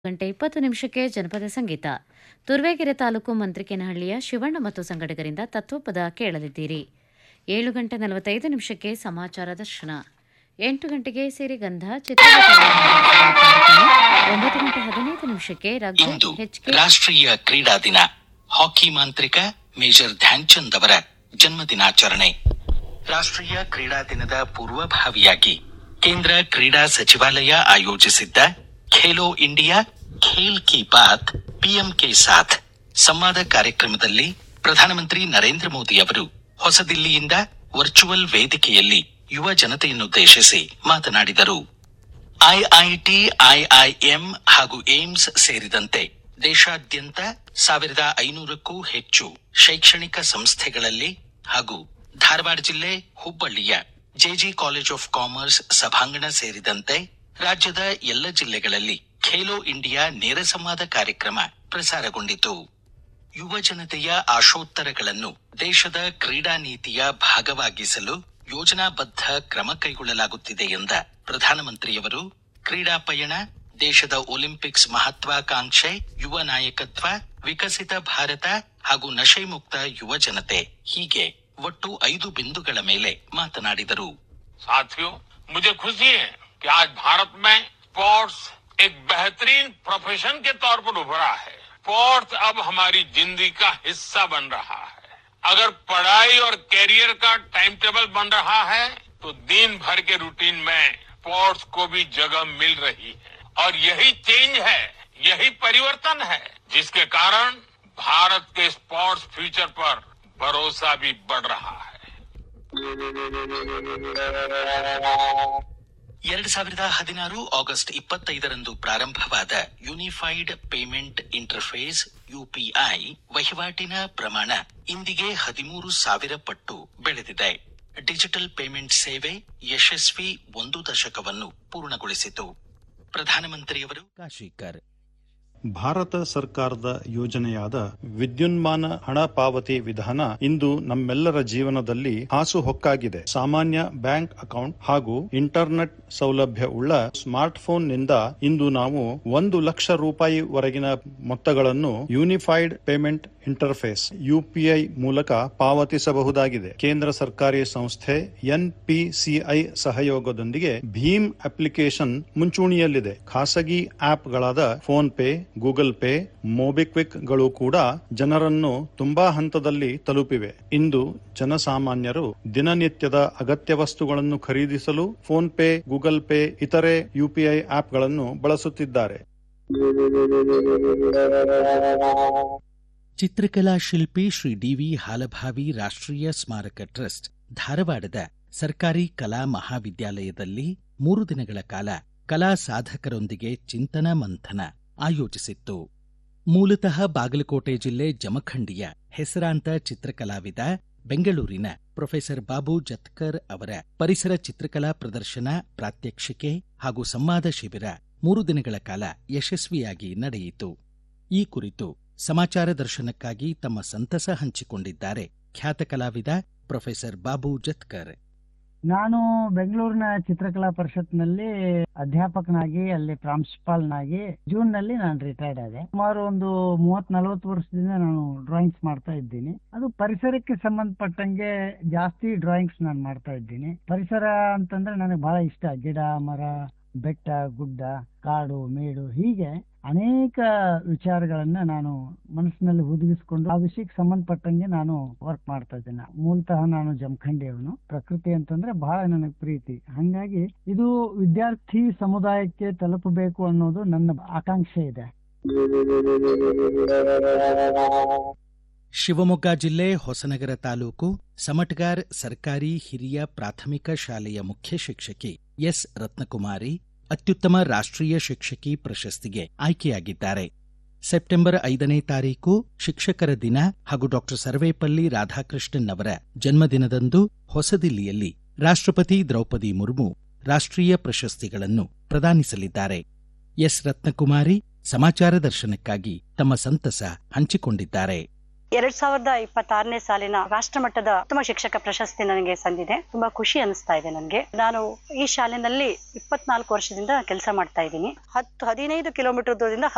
ಗಂಟೆ ಇಪ್ಪತ್ತು ನಿಮಿಷಕ್ಕೆ ಜನಪದ ಸಂಗೀತ ತುರುವೇಕೆರೆ ತಾಲೂಕು ಮಂತ್ರಿಕೇನಹಳ್ಳಿಯ ಶಿವಣ್ಣ ಮತ್ತು ಸಂಘಟಕರಿಂದ ತತ್ವಪದ ಕೇಳಲಿದ್ದೀರಿ ಏಳು ಗಂಟೆ ನಲವತ್ತೈದು ನಿಮಿಷಕ್ಕೆ ಸಮಾಚಾರ ದರ್ಶನ ಎಂಟು ಗಂಟೆಗೆ ಸಿರಿಗಂಧ ಚಿತ್ರನಟ ಒಂಬತ್ತು ಗಂಟೆ ಹದಿನೈದು ನಿಮಿಷಕ್ಕೆ ರಘು ಇಂದು ಹೆಚ್ಕೆ ರಾಷ್ಟ್ರೀಯ ಕ್ರೀಡಾ ದಿನ ಹಾಕಿ ಮಾಂತ್ರಿಕ ಮೇಜರ್ ಧ್ಯಾನ್ಚಂದ್ ಅವರ ಜನ್ಮದಿನಾಚರಣೆ ರಾಷ್ಟ್ರೀಯ ಕ್ರೀಡಾ ದಿನದ ಪೂರ್ವಭಾವಿಯಾಗಿ ಕೇಂದ್ರ ಕ್ರೀಡಾ ಸಚಿವಾಲಯ ಆಯೋಜಿಸಿದ್ದ ಖೇಲೋ ಇಂಡಿಯಾ ಖೇಲ್ ಕಿ ಬಾತ್ ಪಿಎಂ ಕೆ ಸಾಥ್ ಸಂವಾದ ಕಾರ್ಯಕ್ರಮದಲ್ಲಿ ಪ್ರಧಾನಮಂತ್ರಿ ನರೇಂದ್ರ ಮೋದಿ ಅವರು ಹೊಸದಿಲ್ಲಿಯಿಂದ ವರ್ಚುವಲ್ ವೇದಿಕೆಯಲ್ಲಿ ಯುವ ಜನತೆಯನ್ನುದ್ದೇಶಿಸಿ ಮಾತನಾಡಿದರು ಐಐಟಿ ಐಐಎಂ ಹಾಗೂ ಏಮ್ಸ್ ಸೇರಿದಂತೆ ದೇಶಾದ್ಯಂತ ಸಾವಿರದ ಐನೂರಕ್ಕೂ ಹೆಚ್ಚು ಶೈಕ್ಷಣಿಕ ಸಂಸ್ಥೆಗಳಲ್ಲಿ ಹಾಗೂ ಧಾರವಾಡ ಜಿಲ್ಲೆ ಹುಬ್ಬಳ್ಳಿಯ ಜೆಜಿ ಕಾಲೇಜ್ ಆಫ್ ಕಾಮರ್ಸ್ ಸಭಾಂಗಣ ಸೇರಿದಂತೆ ರಾಜ್ಯದ ಎಲ್ಲ ಜಿಲ್ಲೆಗಳಲ್ಲಿ ಖೇಲೋ ಇಂಡಿಯಾ ನೇರ ಸಂವಾದ ಕಾರ್ಯಕ್ರಮ ಪ್ರಸಾರಗೊಂಡಿತು ಯುವ ಜನತೆಯ ಆಶೋತ್ತರಗಳನ್ನು ದೇಶದ ಕ್ರೀಡಾ ನೀತಿಯ ಭಾಗವಾಗಿಸಲು ಯೋಜನಾಬದ್ಧ ಕ್ರಮ ಕೈಗೊಳ್ಳಲಾಗುತ್ತಿದೆ ಎಂದ ಪ್ರಧಾನಮಂತ್ರಿಯವರು ಕ್ರೀಡಾ ಪಯಣ ದೇಶದ ಒಲಿಂಪಿಕ್ಸ್ ಮಹತ್ವಾಕಾಂಕ್ಷೆ ಯುವ ನಾಯಕತ್ವ ವಿಕಸಿತ ಭಾರತ ಹಾಗೂ ನಶೆ ಮುಕ್ತ ಯುವ ಜನತೆ ಹೀಗೆ ಒಟ್ಟು ಐದು ಬಿಂದುಗಳ ಮೇಲೆ ಮಾತನಾಡಿದರು साथियों मुझे खुशी है कि आज भारत में स्पोर्ट्स एक बेहतरीन प्रोफेशन के तौर पर उभरा है स्पोर्ट्स अब हमारी जिंदगी का हिस्सा बन रहा है अगर पढ़ाई और कैरियर का टाइम टेबल बन रहा है तो दिन भर के रूटीन में स्पोर्ट्स को भी जगह मिल रही है और यही चेंज है यही परिवर्तन है जिसके कारण भारत के स्पोर्ट्स फ्यूचर पर भरोसा भी बढ़ रहा है ಎರಡ್ ಸಾವಿರದ ಹದಿನಾರು ಆಗಸ್ಟ್ ಇಪ್ಪತ್ತೈದರಂದು ಪ್ರಾರಂಭವಾದ ಯೂನಿಫೈಡ್ ಪೇಮೆಂಟ್ ಇಂಟರ್ಫೇಸ್ ಯುಪಿಐ ವಹಿವಾಟಿನ ಪ್ರಮಾಣ ಇಂದಿಗೆ ಹದಿಮೂರು ಸಾವಿರ ಪಟ್ಟು ಬೆಳೆದಿದೆ ಡಿಜಿಟಲ್ ಪೇಮೆಂಟ್ ಸೇವೆ ಯಶಸ್ವಿ ಒಂದು ದಶಕವನ್ನು ಪೂರ್ಣಗೊಳಿಸಿತು ಪ್ರಧಾನಮಂತ್ರಿಯವರು ಕಾಶಿಕರ್ ಭಾರತ ಸರ್ಕಾರದ ಯೋಜನೆಯಾದ ವಿದ್ಯುನ್ಮಾನ ಹಣ ಪಾವತಿ ವಿಧಾನ ಇಂದು ನಮ್ಮೆಲ್ಲರ ಜೀವನದಲ್ಲಿ ಹಾಸುಹೊಕ್ಕಾಗಿದೆ ಸಾಮಾನ್ಯ ಬ್ಯಾಂಕ್ ಅಕೌಂಟ್ ಹಾಗೂ ಇಂಟರ್ನೆಟ್ ಸೌಲಭ್ಯ ಉಳ್ಳ ಸ್ಮಾರ್ಟ್ ಫೋನ್ ನಿಂದ ಇಂದು ನಾವು ಒಂದು ಲಕ್ಷ ರೂಪಾಯಿ ವರೆಗಿನ ಮೊತ್ತಗಳನ್ನು ಯೂನಿಫೈಡ್ ಪೇಮೆಂಟ್ ಇಂಟರ್ಫೇಸ್ ಯುಪಿಐ ಮೂಲಕ ಪಾವತಿಸಬಹುದಾಗಿದೆ ಕೇಂದ್ರ ಸರ್ಕಾರಿ ಸಂಸ್ಥೆ ಎನ್ಪಿಸಿಐ ಸಹಯೋಗದೊಂದಿಗೆ ಭೀಮ್ ಅಪ್ಲಿಕೇಶನ್ ಮುಂಚೂಣಿಯಲ್ಲಿದೆ ಖಾಸಗಿ ಆಪ್ಗಳಾದ PhonePe Google Pay MobiKwik ಗಳು ಕೂಡ ಜನರನ್ನು ತುಂಬಾ ಹಂತದಲ್ಲಿ ತಲುಪಿವೆ ಇಂದು ಜನಸಾಮಾನ್ಯರು ದಿನನಿತ್ಯದ ಅಗತ್ಯ ವಸ್ತುಗಳನ್ನು ಖರೀದಿಸಲು ಫೋನ್ ಪೇ ಗೂಗಲ್ ಪೇ ಇತರೆ ಯುಪಿಐ ಆಪ್ಗಳನ್ನು ಬಳಸುತ್ತಿದ್ದಾರೆ ಚಿತ್ರಕಲಾ ಶಿಲ್ಪಿ ಶ್ರೀ ಡಿವಿ ಹಾಲಭಾವಿ ರಾಷ್ಟ್ರೀಯ ಸ್ಮಾರಕ ಟ್ರಸ್ಟ್ ಧಾರವಾಡದ ಸರ್ಕಾರಿ ಕಲಾ ಮಹಾವಿದ್ಯಾಲಯದಲ್ಲಿ ಮೂರು ದಿನಗಳ ಕಾಲ ಕಲಾ ಸಾಧಕರೊಂದಿಗೆ ಚಿಂತನ ಮಂಥನ ಆಯೋಜಿಸಿತ್ತು ಮೂಲತಃ ಬಾಗಲಕೋಟೆ ಜಿಲ್ಲೆ ಜಮಖಂಡಿಯ ಹೆಸರಾಂತ ಚಿತ್ರಕಲಾವಿದ ಬೆಂಗಳೂರಿನ ಪ್ರೊಫೆಸರ್ ಬಾಬು ಜತ್ಕರ್ ಅವರ ಪರಿಸರ ಚಿತ್ರಕಲಾ ಪ್ರದರ್ಶನ ಪ್ರಾತ್ಯಕ್ಷಿಕೆ ಹಾಗೂ ಸಂವಾದ ಶಿಬಿರ ಮೂರು ದಿನಗಳ ಕಾಲ ಯಶಸ್ವಿಯಾಗಿ ನಡೆಯಿತು ಈ ಕುರಿತು ಸಮಾಚಾರ ದರ್ಶನಕ್ಕಾಗಿ ತಮ್ಮ ಸಂತಸ ಹಂಚಿಕೊಂಡಿದ್ದಾರೆ ಖ್ಯಾತ ಕಲಾವಿದ ಪ್ರೊಫೆಸರ್ ಬಾಬು ಜತ್ಕರ್ ನಾನು ಬೆಂಗಳೂರಿನ ಚಿತ್ರಕಲಾ ಪರಿಷತ್ನಲ್ಲಿ ಅಧ್ಯಾಪಕನಾಗಿ ಅಲ್ಲಿ ಪ್ರಾಂಶುಪಾಲನಾಗಿ ಜೂನ್ ನಲ್ಲಿ ನಾನು ರಿಟೈರ್ಡ್ ಆದೆ ಸುಮಾರು ಒಂದು ಮೂವತ್ ನಲವತ್ತು ವರ್ಷದಿಂದ ನಾನು ಡ್ರಾಯಿಂಗ್ಸ್ ಮಾಡ್ತಾ ಇದ್ದೀನಿ ಅದು ಪರಿಸರಕ್ಕೆ ಸಂಬಂಧಪಟ್ಟಂಗೆ ಜಾಸ್ತಿ ಡ್ರಾಯಿಂಗ್ಸ್ ನಾನು ಮಾಡ್ತಾ ಇದ್ದೀನಿ ಪರಿಸರ ಅಂತಂದ್ರೆ ನನಗೆ ಬಹಳ ಇಷ್ಟ ಗಿಡ ಮರ ಬೆಟ್ಟ ಗುಡ್ಡ ಕಾಡು ಮೇಡು ಹೀಗೆ ಅನೇಕ ವಿಚಾರಗಳನ್ನ ನಾನು ಮನಸ್ಸಿನಲ್ಲಿ ಹುದುಗಿಸ್ಕೊಂಡು ಆ ವಿಷಯಕ್ಕೆ ಸಂಬಂಧಪಟ್ಟಂಗೆ ನಾನು ವರ್ಕ್ ಮಾಡ್ತಾ ಇದ್ದೇನೆ ಮೂಲತಃ ನಾನು ಜಮಖಂಡಿಯವನು ಪ್ರಕೃತಿ ಅಂತಂದ್ರೆ ಬಹಳ ನನಗೆ ಪ್ರೀತಿ ಹಂಗಾಗಿ ಇದು ವಿದ್ಯಾರ್ಥಿ ಸಮುದಾಯಕ್ಕೆ ತಲುಪಬೇಕು ಅನ್ನೋದು ನನ್ನ ಆಕಾಂಕ್ಷೆ ಇದೆ ಶಿವಮೊಗ್ಗ ಜಿಲ್ಲೆ ಹೊಸನಗರ ತಾಲೂಕು ಸಮಟ್ಗಾರ್ ಸರ್ಕಾರಿ ಹಿರಿಯ ಪ್ರಾಥಮಿಕ ಶಾಲೆಯ ಮುಖ್ಯ ಶಿಕ್ಷಕಿ ಎಸ್ ರತ್ನಕುಮಾರಿ ಅತ್ಯುತ್ತಮ ರಾಷ್ಟ್ರೀಯ ಶಿಕ್ಷಕಿ ಪ್ರಶಸ್ತಿಗೆ ಆಯ್ಕೆಯಾಗಿದ್ದಾರೆ ಸೆಪ್ಟೆಂಬರ್ ಐದನೇ ತಾರೀಕು ಶಿಕ್ಷಕರ ದಿನ ಹಾಗೂ ಡಾಕ್ಟರ್ ಸರ್ವೇಪಲ್ಲಿ ರಾಧಾಕೃಷ್ಣನ್ ಅವರ ಜನ್ಮದಿನದಂದು ಹೊಸದಿಲ್ಲಿಯಲ್ಲಿ ರಾಷ್ಟ್ರಪತಿ ದ್ರೌಪದಿ ಮುರ್ಮು ರಾಷ್ಟ್ರೀಯ ಪ್ರಶಸ್ತಿಗಳನ್ನು ಪ್ರದಾನಿಸಲಿದ್ದಾರೆ ಎಸ್ ರತ್ನಕುಮಾರಿ ಸಮಾಚಾರ ದರ್ಶನಕ್ಕಾಗಿ ತಮ್ಮ ಸಂತಸ ಹಂಚಿಕೊಂಡಿದ್ದಾರೆ ಎರಡ್ ಸಾವಿರದ ಇಪ್ಪತ್ತಾರನೇ ಸಾಲಿನ ರಾಷ್ಟ್ರಮಟ್ಟದ ಉತ್ತಮ ಶಿಕ್ಷಕ ಪ್ರಶಸ್ತಿ ನನಗೆ ಸಂದಿದೆ ತುಂಬಾ ಖುಷಿ ಅನಿಸ್ತಾ ಇದೆ ನನಗೆ ನಾನು ಈ ಶಾಲೆನಲ್ಲಿ ಇಪ್ಪತ್ನಾಲ್ಕು ವರ್ಷದಿಂದ ಕೆಲಸ ಮಾಡ್ತಾ ಇದ್ದೀನಿ ಹತ್ತು ಹದಿನೈದು ಕಿಲೋಮೀಟರ್ ದೂರದಿಂದ